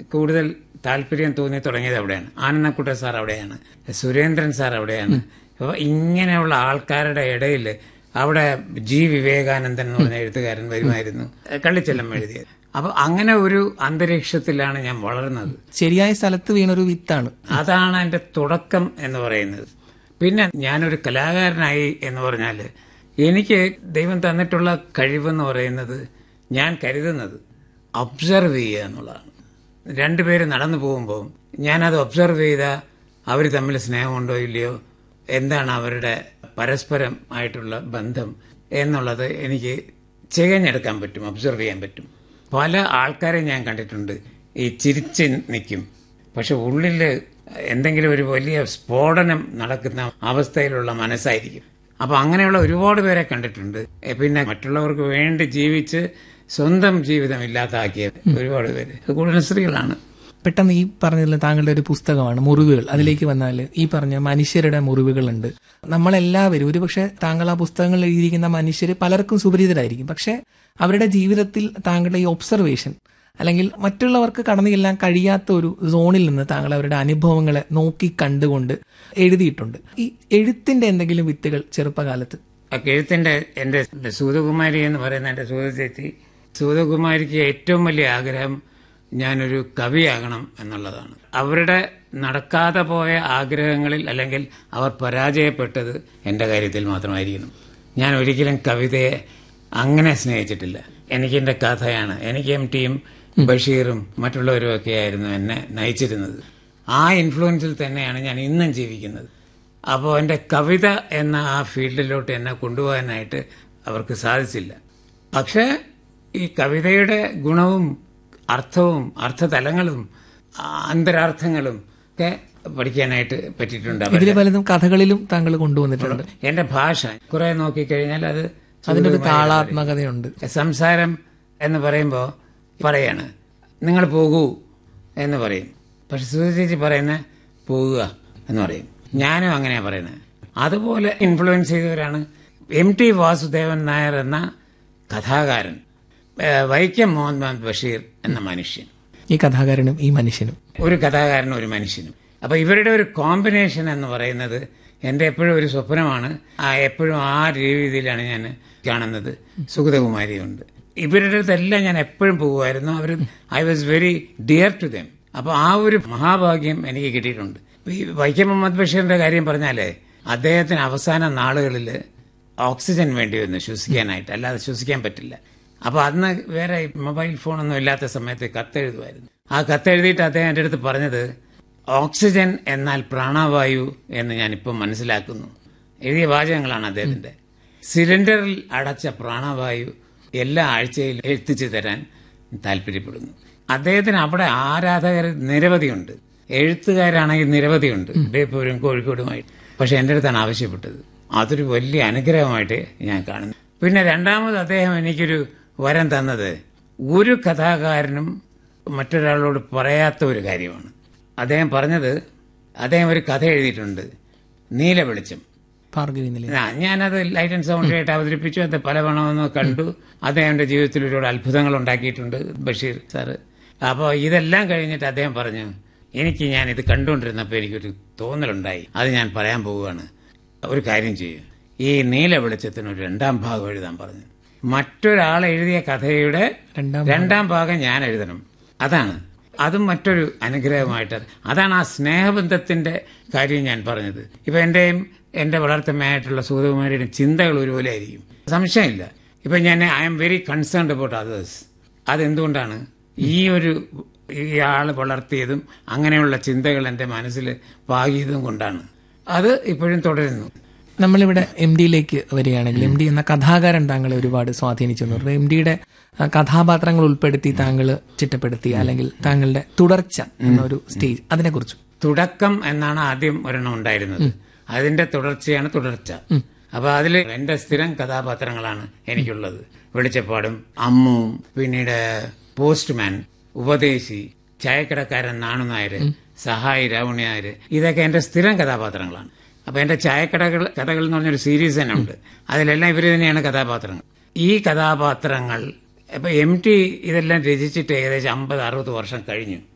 കൂടുതൽ താല്പര്യം തോന്നി തുടങ്ങിയത് അവിടെയാണ് ആനന്ദക്കുട്ട സാർ അവിടെയാണ് സുരേന്ദ്രൻ സാർ അവിടെയാണ് അപ്പോൾ ഇങ്ങനെയുള്ള ആൾക്കാരുടെ ഇടയിൽ അവിടെ ജി വിവേകാനന്ദൻ എന്ന് പറഞ്ഞ എഴുത്തുകാരൻ വരുമായിരുന്നു കള്ളിച്ചെല്ലം എഴുതിയത് അപ്പൊ അങ്ങനെ ഒരു അന്തരീക്ഷത്തിലാണ് ഞാൻ വളർന്നത് ശരിയായ സ്ഥലത്ത് വീണൊരു വിത്താണ് അതാണ് എൻ്റെ തുടക്കം എന്ന് പറയുന്നത് പിന്നെ ഞാനൊരു കലാകാരനായി എന്ന് പറഞ്ഞാൽ എനിക്ക് ദൈവം തന്നിട്ടുള്ള കഴിവെന്ന് പറയുന്നത് ഞാൻ കരുതുന്നത് ഒബ്സർവ് ചെയ്യുക എന്നുള്ളതാണ് രണ്ടുപേര് നടന്നു പോകുമ്പോൾ ഞാനത് ഒബ്സർവ് ചെയ്താൽ അവർ തമ്മിൽ സ്നേഹമുണ്ടോ ഇല്ലയോ എന്താണ് അവരുടെ പരസ്പരം ആയിട്ടുള്ള ബന്ധം എന്നുള്ളത് എനിക്ക് ചികഞ്ഞെടുക്കാൻ പറ്റും ഒബ്സർവ് ചെയ്യാൻ പറ്റും പല ആൾക്കാരെ ഞാൻ കണ്ടിട്ടുണ്ട് ഈ ചിരിച്ച് നിൽക്കും പക്ഷെ ഉള്ളിൽ എന്തെങ്കിലും ഒരു വലിയ സ്ഫോടനം നടക്കുന്ന അവസ്ഥയിലുള്ള മനസ്സായിരിക്കും അപ്പൊ അങ്ങനെയുള്ള ഒരുപാട് പേരെ കണ്ടിട്ടുണ്ട് എ, പിന്നെ മറ്റുള്ളവർക്ക് വേണ്ടി ജീവിച്ച് സ്വന്തം ജീവിതം ഇല്ലാതാക്കിയ ഒരുപാട് പേര് അത് കൂടുതലും സ്ത്രീകളാണ് പെട്ടെന്ന് ഈ പറഞ്ഞതിൽ താങ്കളുടെ ഒരു പുസ്തകമാണ് മുറിവുകൾ അതിലേക്ക് വന്നാൽ ഈ പറഞ്ഞ മനുഷ്യരുടെ മുറിവുകളുണ്ട് നമ്മളെല്ലാവരും ഒരുപക്ഷെ താങ്കൾ ആ പുസ്തകങ്ങളിൽ എഴുതിയിരിക്കുന്ന മനുഷ്യർ പലർക്കും സുപരിചിതരായിരിക്കും പക്ഷെ അവരുടെ ജീവിതത്തിൽ താങ്കളുടെ ഈ ഒബ്സർവേഷൻ അല്ലെങ്കിൽ മറ്റുള്ളവർക്ക് കടന്നു ചെല്ലാൻ കഴിയാത്ത ഒരു സോണിൽ നിന്ന് താങ്കൾ അവരുടെ അനുഭവങ്ങളെ നോക്കി കണ്ടുകൊണ്ട് എഴുതിയിട്ടുണ്ട് ഈ എഴുത്തിന്റെ എന്തെങ്കിലും വിത്തുകൾ ചെറുപ്പകാലത്ത് ആ എഴുത്തിന്റെ എന്റെ സൂതകുമാരി എന്ന് പറയുന്ന എന്റെ സൂത ചേച്ചി സൂതകുമാരിക്ക് ഏറ്റവും വലിയ ആഗ്രഹം ഞാനൊരു കവിയാകണം എന്നുള്ളതാണ് അവരുടെ നടക്കാതെ പോയ ആഗ്രഹങ്ങളിൽ അല്ലെങ്കിൽ അവർ പരാജയപ്പെട്ടത് എന്റെ കാര്യത്തിൽ മാത്രമായിരിക്കണം ഞാൻ ഒരിക്കലും കവിതയെ അങ്ങനെ സ്നേഹിച്ചിട്ടില്ല എനിക്ക് എന്റെ കഥയാണ് എനിക്ക് എം ടിയും ബഷീറും മറ്റുള്ളവരും ഒക്കെ ആയിരുന്നു എന്നെ നയിച്ചിരുന്നത് ആ ഇൻഫ്ലുവൻസിൽ തന്നെയാണ് ഞാൻ ഇന്നും ജീവിക്കുന്നത് അപ്പോൾ എൻ്റെ കവിത എന്ന ആ ഫീൽഡിലോട്ട് എന്നെ കൊണ്ടുപോകാനായിട്ട് അവർക്ക് സാധിച്ചില്ല പക്ഷേ ഈ കവിതയുടെ ഗുണവും അർത്ഥവും അർത്ഥതലങ്ങളും ആ, അന്തരാർത്ഥങ്ങളും ഒക്കെ പഠിക്കാനായിട്ട് പറ്റിയിട്ടുണ്ട് അവരുടെ. ഇതിൽ പലതും കഥകളിലും താങ്കൾ കൊണ്ടുവന്നിട്ടുണ്ട് എന്റെ ഭാഷ കുറെ നോക്കിക്കഴിഞ്ഞാൽ അത് അതിനൊരു താളാത്മകതയുണ്ട് സംസാരം എന്ന് പറയുമ്പോൾ പറയാണ് നിങ്ങൾ പോകൂ എന്ന് പറയും പക്ഷെ സുധി ചേച്ചി പറയുന്ന പോകുക എന്ന് പറയും ഞാനും അങ്ങനെയാ പറയുന്നത് അതുപോലെ ഇൻഫ്ലുവൻസ് ചെയ്തവരാണ് എം ടി വാസുദേവൻ നായർ എന്ന കഥാകാരൻ ഏഹ് വൈക്കം മുഹമ്മദ് ബഷീർ എന്ന മനുഷ്യൻ ഈ കഥാകാരനും ഈ മനുഷ്യനും ഒരു കഥാകാരനും ഒരു മനുഷ്യനും അപ്പൊ ഇവരുടെ ഒരു കോമ്പിനേഷൻ എന്ന് പറയുന്നത് എന്റെ എപ്പോഴും ഒരു സ്വപ്നമാണ് ആ എപ്പോഴും ആ രീതിയിലാണ് ഞാൻ കാണുന്നത് സുഗതകുമാരിയുണ്ട് ഇവരുടെ അടുത്തെല്ലാം ഞാൻ എപ്പോഴും പോകുമായിരുന്നു അവർ I was very dear to them അപ്പൊ ആ ഒരു മഹാഭാഗ്യം എനിക്ക് കിട്ടിയിട്ടുണ്ട് ഈ വൈക്കം മുഹമ്മദ് ബഷീറിന്റെ കാര്യം പറഞ്ഞാലേ അദ്ദേഹത്തിന് അവസാന നാളുകളിൽ ഓക്സിജൻ വേണ്ടി വന്നു ശ്വസിക്കാനായിട്ട് അല്ലാതെ ശ്വസിക്കാൻ പറ്റില്ല അപ്പൊ അന്ന് വേറെ മൊബൈൽ ഫോണൊന്നും ഇല്ലാത്ത സമയത്ത് കത്തെഴുതുമായിരുന്നു ആ കത്തെഴുതിയിട്ട് അദ്ദേഹം എൻ്റെ അടുത്ത് പറഞ്ഞത് ഓക്സിജൻ എന്നാൽ പ്രാണവായു എന്ന് ഞാൻ ഇപ്പം മനസ്സിലാക്കുന്നു എഴുതിയ വാചകങ്ങളാണ് അദ്ദേഹത്തിന്റെ സിലിണ്ടറിൽ അടച്ച പ്രാണവായു എല്ലാ ആഴ്ചയിലും എത്തിച്ചു തരാൻ താല്പര്യപ്പെടുന്നു അദ്ദേഹത്തിന് അവിടെ ആരാധകർ നിരവധിയുണ്ട് എഴുത്തുകാരാണെങ്കിൽ നിരവധിയുണ്ട് ബേപ്പൂരും കോഴിക്കോടുമായിട്ട് പക്ഷെ എൻ്റെ അടുത്താണ് ആവശ്യപ്പെട്ടത് അതൊരു വലിയ അനുഗ്രഹമായിട്ട് ഞാൻ കാണുന്നു പിന്നെ രണ്ടാമത് അദ്ദേഹം എനിക്കൊരു വരം തന്നത് ഒരു കഥാകാരനും മറ്റൊരാളോട് പറയാത്ത ഒരു കാര്യമാണ് അദ്ദേഹം പറഞ്ഞത് അദ്ദേഹം ഒരു കഥ എഴുതിയിട്ടുണ്ട് നീല വെളിച്ചം ഭാർഗവി നിലയം ആ, ഞാനത് ലൈറ്റ് ആൻഡ് സൗണ്ട് ആയിട്ട് അവതരിപ്പിച്ചു അത് പല വണമെന്ന് കണ്ടു അദ്ദേഹം എൻ്റെ ജീവിതത്തിൽ ഒരുപാട് അത്ഭുതങ്ങൾ ഉണ്ടാക്കിയിട്ടുണ്ട് ബഷീർ സാറ് അപ്പോൾ ഇതെല്ലാം കഴിഞ്ഞിട്ട് അദ്ദേഹം പറഞ്ഞു എനിക്ക് ഞാൻ ഇത് കണ്ടുകൊണ്ടിരുന്നപ്പോൾ എനിക്കൊരു തോന്നലുണ്ടായി അത് ഞാൻ പറയാൻ പോവുകയാണ് ഒരു കാര്യം ചെയ്യും ഈ നീല വെളിച്ചത്തിന് ഒരു രണ്ടാം ഭാഗം എഴുതാൻ പറഞ്ഞു മറ്റൊരാൾ എഴുതിയ കഥയുടെ രണ്ടാം രണ്ടാം ഭാഗം ഞാൻ എഴുതണം അതാണ് അതും മറ്റൊരു അനുഗ്രഹമായിട്ട് അതാണ് ആ സ്നേഹബന്ധത്തിന്റെ കാര്യം ഞാൻ പറഞ്ഞത് ഇപ്പൊ എന്റെയും എന്റെ വളർത്തമ്മയായിട്ടുള്ള സൂതകുമാരിയുടെ ചിന്തകൾ ഒരുപോലെ ആയിരിക്കും സംശയമില്ല ഇപ്പൊ ഞാൻ I'm very concerned about others അതെന്തുകൊണ്ടാണ് ഈ ഒരു ഇയാൾ വളർത്തിയതും അങ്ങനെയുള്ള ചിന്തകൾ എന്റെ മനസ്സിൽ പാകിയതും കൊണ്ടാണ് അത് ഇപ്പോഴും തുടരുന്നു നമ്മളിവിടെ എം ഡിയിലേക്ക് വരികയാണെങ്കിൽ എം ഡി എന്ന കഥാകാരൻ താങ്കളെ ഒരുപാട് സ്വാധീനിച്ചു എന്ന് പറഞ്ഞു എം ഡിയുടെ കഥാപാത്രങ്ങൾ ഉൾപ്പെടുത്തി താങ്കൾ ചിട്ടപ്പെടുത്തി അല്ലെങ്കിൽ താങ്കളുടെ തുടർച്ച എന്നൊരു സ്റ്റേജ് അതിനെക്കുറിച്ച് തുടക്കം എന്നാണ് ആദ്യം ഒരെണ്ണം ഉണ്ടായിരുന്നത് അതിന്റെ തുടർച്ചയാണ് തുടർച്ച അപ്പൊ അതിൽ എന്റെ സ്ഥിരം കഥാപാത്രങ്ങളാണ് എനിക്കുള്ളത് വെളിച്ചപ്പാടും അമ്മുവും പിന്നീട് പോസ്റ്റ്മാൻ ഉപദേശി ചായക്കടക്കാരൻ നാണുനായര് സഹായി രാവണി നായര് ഇതൊക്കെ എന്റെ സ്ഥിരം കഥാപാത്രങ്ങളാണ് അപ്പൊ എന്റെ ചായക്കടകൾ കഥകൾ എന്ന് പറഞ്ഞൊരു സീരീസ് തന്നെ ഉണ്ട് അതിലെല്ലാം ഇവര് തന്നെയാണ് കഥാപാത്രങ്ങൾ ഈ കഥാപാത്രങ്ങൾ ഇപ്പൊ എം ടി ഇതെല്ലാം രചിച്ചിട്ട് ഏകദേശം അമ്പത് അറുപത് വർഷം കഴിഞ്ഞു